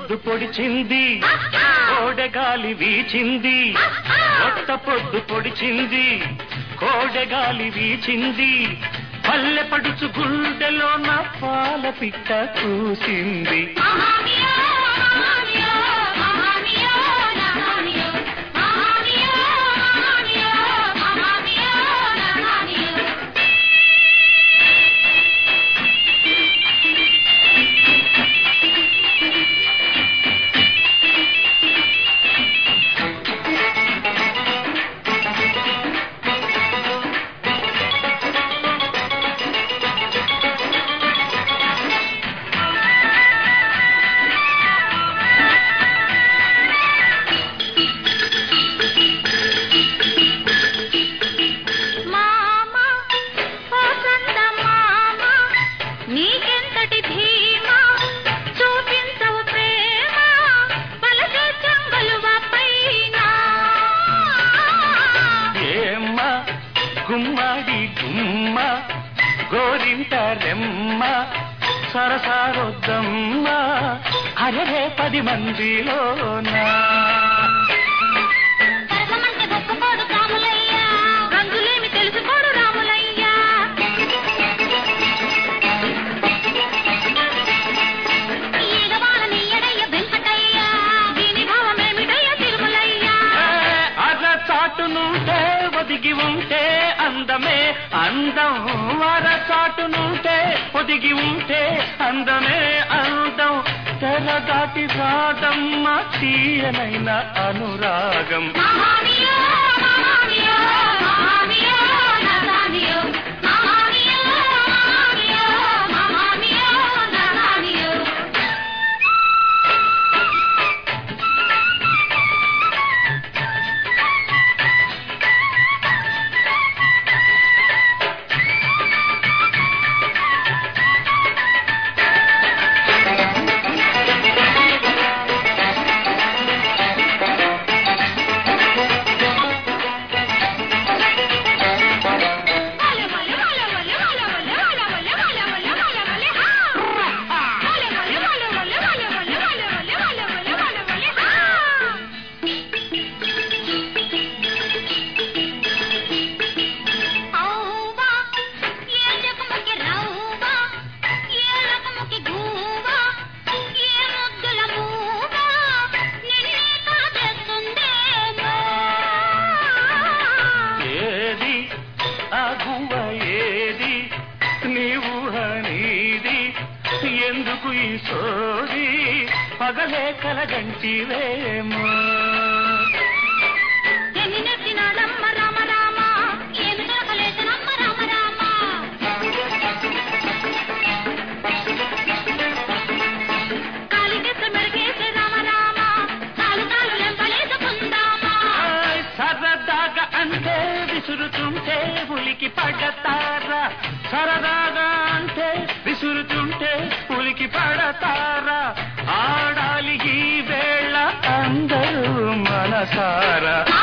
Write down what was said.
పొద్దు పొడిచింది కోడెగాలి వీచింది కొత్త పొద్దు పొడిచింది కోడెగాలి వీచింది పల్లె పడుచు గుండెలో నా పాల పిట్ట కూసింది మహామియో మహామియో మహామియో మహామియో మహామియో మహామియో మహామియో మహామియో మామ ఓ సంత మామ నీకెంతటి ధీమా చూపించవు ప్రేమ పలకే చంగలువ పైన ఏమ్మ గుమ్మడి గుమ్మ గోరింట రెమ్మ సరసారొద్దమ్మ అరవే పది మందిలోనా సరసమంటే గొప్పకోడు రాములయ్య రంగులేమి తెలుసుకోడు రాములయ్య ఈగవాలని ఎడయ్య వెంకటయ్య దీని భావమేమిటయ్య తిరుమలయ్య అర చాటునుంటే ఒదిగి ఉంటే అందమే అందం అర చాటునుంటే ఒదిగి ఉంటే అందమే అందం తెర దాటి రాదమ్మ తీయనైన అనురాగం మహామియో మహామియో మహామియో నహామియో మహామియో మహామియో మహామియో నహామియో ఏది ఆ గువ్వ ఏది నీవు నీది ఎందుకు ఈ సోది పగలే కలగంటివేమో ఎన్ని నెట్టినాడమ్మ రామ రామ ఏమి దొరకలేదనమ్మ రామ రామ కాలికెత్త మెరుగేసే రామ రామ కాలు కాలు లెంపలేసుకుందామా ఆయ్ సరదాగా అంటే విసురుతుంటే ఉలికి పడతారా సరదాగా అంటే విసురుతుంటే ఉలికి పడతారా ఆడాలి ఈ వేళ అందరూ మనసారా